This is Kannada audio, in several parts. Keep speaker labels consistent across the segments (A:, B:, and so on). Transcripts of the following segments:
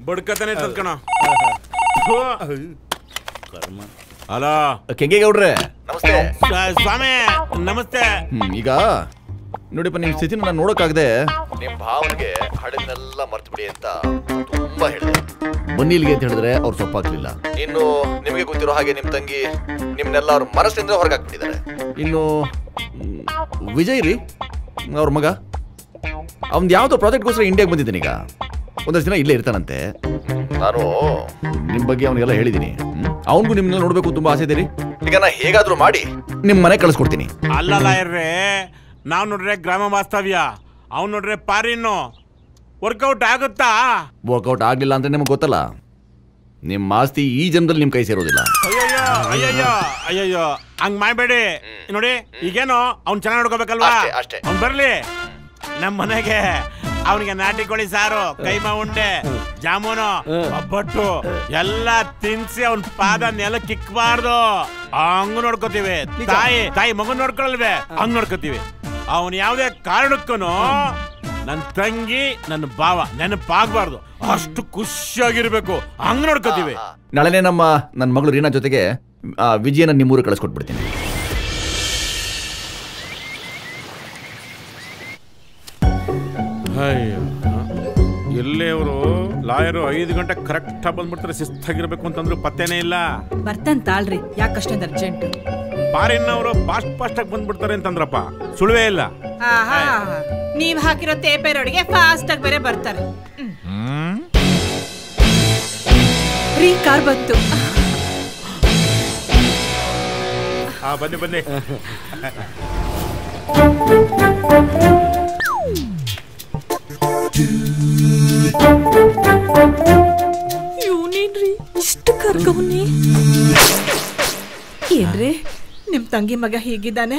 A: ಬಡ್ಕತಾನೆ ಇರ್ತದ ಕಣ ಹಲೋ
B: ಕೆಂಗೇಗೌಡ್ರೆ
C: ನಮಸ್ತೆ
A: ಸ್ವಾಮಿ ನಮಸ್ತೆ
B: ಹ್ಮ್ ಈಗ ನೋಡಿಪ್ಪ ನಿಮ್ಮ ಸ್ಥಿತಿನ ನಾನು ನೋಡೋಕ್ಕಾಗದೆ
C: ನಿಮ್ ಭಾವನೆಗೆ ಹಡನ್ನೆಲ್ಲ ಮರ್ತು ಬಿಡಿ ಅಂತ ತುಂಬಾ ಹೇಳಿದೆ
B: ಬನ್ನಿ ಇಲ್ಲಿಗೆ ಅಂತ ಹೇಳಿದ್ರೆ ಅವ್ರು ಸೊಪ್ಪಾಗ್ಲಿಲ್ಲ
C: ಇನ್ನು ನಿಮಗೆ ಗೊತ್ತಿರೋ ಹಾಗೆ ನಿಮ್ ತಂಗಿ ನಿಮ್ನೆಲ್ಲ ಅವ್ರ ಮನಸ್ಸಿನಿಂದ ಹೊರಗೆ ಹಾಕ್ಬಿಟ್ಟಿದ್ದಾರೆ
B: ಇನ್ನು ಮ್, ವಿಜಯ್ ರೀ ಅವ್ರ ಮಗ ಅವ್ನ್ದು ಯಾವುದೋ ಪ್ರಾಜೆಕ್ಟ್ಗೋಸ್ಕರ ಇಂಡಿಯಾಗೆ ಬಂದಿದ್ದಾನೆ ಈಗ ಒಂದಷ್ಟು ದಿನ ಇಲ್ಲೇ ಇರ್ತಾನಂತೆ
C: ನಾನು
B: ನಿಮ್ಮ ಬಗ್ಗೆ ಅವನಿಗೆಲ್ಲ ಹೇಳಿದ್ದೀನಿ ಅವನಿಗೂ ನಿಮ್ಮನ್ನೆಲ್ಲ ನೋಡಬೇಕು ತುಂಬ ಆಸೆ ಇದೆ ರೀ
C: ಈಗ ನಾ ಹೇಗಾದ್ರೂ ಮಾಡಿ
B: ನಿಮ್ಮ ಮನೆ ಕಳಿಸ್ಕೊಡ್ತೀನಿ
A: ಅಲ್ಲಲ್ಲ ಇರ್ರೆ ನಾವ್ ನೋಡ್ರೆ ಗ್ರಾಮ ವಾಸ್ತವ್ಯ ಅವ್ನ್ ನೋಡ್ರೆ ಪಾರಿನ್ನು ವರ್ಕೌಟ್ ಆಗುತ್ತಾ
B: ವರ್ಕೌಟ್ ಆಗಲಿಲ್ಲ ಅಂದ್ರೆ ನಿಮಗೆ ಗೊತ್ತಲ್ಲ ನಿಮ್ಮ ಆಸ್ತಿ ಈ ಜನ್ಮದಲ್ಲಿ ನಿಮ್ಮ ಕೈ ಸೇರೋದಿಲ್ಲ
A: ಅಯ್ಯಯ್ಯೋ ಅಯ್ಯಯ್ಯೋ ಅಯ್ಯಯ್ಯೋ ಹಂಗ್ ಮಾಡ್ಬೇಡಿ ನೋಡಿ ಈಗೇನು ಅವ್ನ್ ಚೆನ್ನಾಗಿ ನೋಡ್ಕೋಬೇಕಲ್ವಾ
C: ಅಷ್ಟೇ, ಅಷ್ಟೇ.
A: ಅವ್ನ್ ಬರ್ಲಿ ನಮ್ ಮನೆಗೆ ಅವನಿಗೆ ನಾಟಿ ಕೋಳಿ ಸಾರು ಕೈಮಾ ಉಂಡೆ ಜಾಮೂನು ಒಬ್ಬಟ್ಟು ಎಲ್ಲ ತಿನ್ಸಿ ಅವನ್ ಪಾದ ನೆಲ ಕಿಕ್ಬಾರ್ದು ಹಂಗ ನೋಡ್ಕೋತೀವಿ ತಾಯಿ ತಾಯಿ ಮಗನ್ ನೋಡ್ಕೊಳಲ್ವೇ ಹಂಗ್ ನೋಡ್ಕೋತೀವಿ ಅವನ್ ಯಾವ್ದೇ ಕಾರಣಕ್ಕೂ ನನ್ ತಂಗಿ ನನ್ನ ಭಾವ ನೆನಪಾಗ್ಬಾರ್ದು ಅಷ್ಟು ಖುಷಿಯಾಗಿರ್ಬೇಕು ಹಂಗ್ ನೋಡ್ಕೋತೀವಿ
B: ನಾಳೆನೇ ನಮ್ಮ ನನ್ನ ಮಗಳು ರೀನಾ ಜೊತೆಗೆ ಆ, ವಿಜಯನ ನಿಮ್ಮೂರಿಗೆ ಕಳಿಸ್ಕೊಟ್ಬಿಡ್ತೀನಿ
A: ಅಯ್ಯೋ ಎಲ್ಲೇ ಅವರು ಲಾಯರು ಐದು ಗಂಟೆ ಕರೆಕ್ಟ್ ಬಂದ್ಬಿಡ್ತಾರೆ ಶಿಸ್ತಾಗಿರ್ಬೇಕು ಅಂತಂದ್ರು ಪತ್ತೇನೇ ಇಲ್ಲ
D: ಬರ್ತಾನ್ ತಾಳ್ರಿ ಯಾಕಷ್ಟೊಂದು ಅರ್ಜೆಂಟ್
A: ಪಾರಿನವರು ಫಾಸ್ಟ್ ಫಾಸ್ಟ್ ಆಗಿ ಬಂದ್ಬಿಡ್ತಾರೆ ಅಂತಂದ್ರಪ್ಪ ಸುಳುವೇ ಇಲ್ಲ
D: ಆಹಾ ನೀವ್ ಹಾಕಿರೋ ತೇಪೆರೊಳಗೆ ಫಾಸ್ಟ್ ಆಗಿ ಬೇರೆ ಬರ್ತಾರೆ ರೀ ಕಾರ್ ಬಂತು
A: ಆ ಬನ್ನಿ ಬನ್ನಿ
D: ಇವನೇನ್ರಿ ಇಷ್ಟು ಕರ್ಗವನಿ ಏನ್ರಿ ನಿಮ್ ತಂಗಿ ಮಗ ಹೀಗಿದ್ದಾನೆ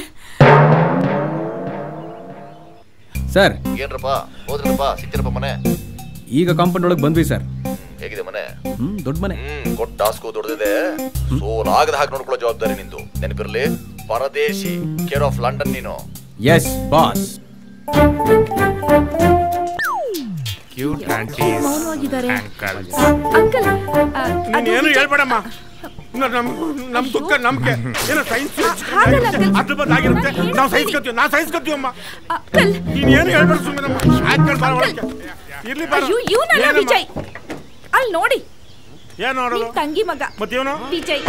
E: ಸರ್
C: ಏನ್ರಪ್ಪ ಹೋದ್ರಪ್ಪ ಸಿಕ್ತಿರಪ್ಪ ಮನೆ
E: ಈಗ ಕಾಂಪೌಂಡ್ ಒಳಗೆ ಬಂದ್ವಿ ಸರ್
C: ಹೇಗಿದೆ ಮನೆ
E: ಹ್ಮ್ ದೊಡ್ಡ ಮನೆ
C: ಹ್ಮ್ ಕೊಟ್ಟ ಟಾಸ್ಕು ದೊಡ್ಡದಿದೆ ಸೋಲಾಗದ ಹಾಗೆ ನೋಡ್ಕೊಳ್ಳೋ ಜವಾಬ್ದಾರಿ ನಿಂದು ನೆನಪಿರ್ಲಿ ಪರದೇಶಿ ಕೇರ್ ಆಫ್ ಲಂಡನ್ ನೀನು
E: yes boss
A: cute aunty
F: uncle
A: ನೀನ್ ಏನು ಹೇಳ್ಬೇಡಮ್ಮ ನ- ನಮ್ ನಮ್ ದುಃಖ ನಮ್ಗೆ ಏನೋ ಸೈನ್ಸ್
F: ಹಾಗಲ್ಲ uncle.
A: ಅದ್ರ ಬಂದಾಗಿರುತ್ತೆ ನಾವು ಸಹಿಸ್ಕೊತೀವಿ ನಾವು ಸಹಿಸ್ಕೊತೀವಮ್ಮ
F: ಅಂಕಲ್
A: ನೀನ್ ಏನು ಹೇಳ್ಬೇಡ ಸುಮ್ಮನೆ ಆಯ್ತು ಬಾರ ಒಳಕ್ಕೆ ಇರ್ಲಿ ಬಾರ
F: ಅಯ್ಯೋ ಇವನಲ್ಲ
A: ಏನಮ್ಮ?
F: ವಿಜಯ್ ಅಲ್ಲಿ ನೋಡಿ
A: ಏನ್ ನೋಡೋದು
F: ನಿಮ್ ತಂಗಿ ಮಗ
A: ಮತ್ತೇವನು
F: ವಿಜಯ್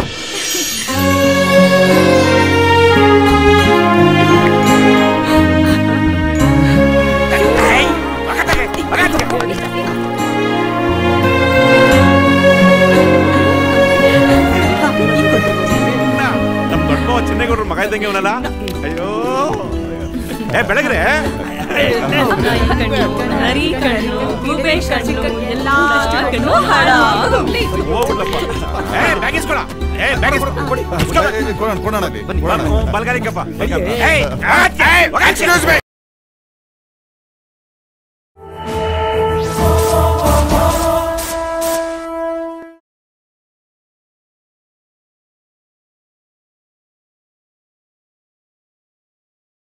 A: ನಮ್ ದೊಡ್ಡ ಚಿನ್ನೇಗೌಡ್ರ ಮಗ ಇದ್ದಂಗೆ ಅವನಲ್ಲ ಅಯ್ಯೋ ಏ ಬೆಳಗ್ರೆ
D: ಹರಿ ಕಣ್ಣು ಗೂಬೆ ಕಣ್ಣು ಎಲ್ಲಾ ಕಣ್ಣು ಹಾಳಾಗೋಗ್ಲಿ.
A: ಹೋಗ್ಬಿಡ್ಲಪ್ಪ ಏ ಬ್ಯಾಗ್ ಇಸ್ಕೊಳ ಏ ಬ್ಯಾಗ್ ಇಸ್ಕೊಳ ಕೊಡಿ ಇಸ್ಕೊಳ. ಬಲ್ಗಾರಿಕಪ್ಪ ಏಯ್ ಎಕ್ಸ್ಕ್ಯೂಸ್ ಮೀ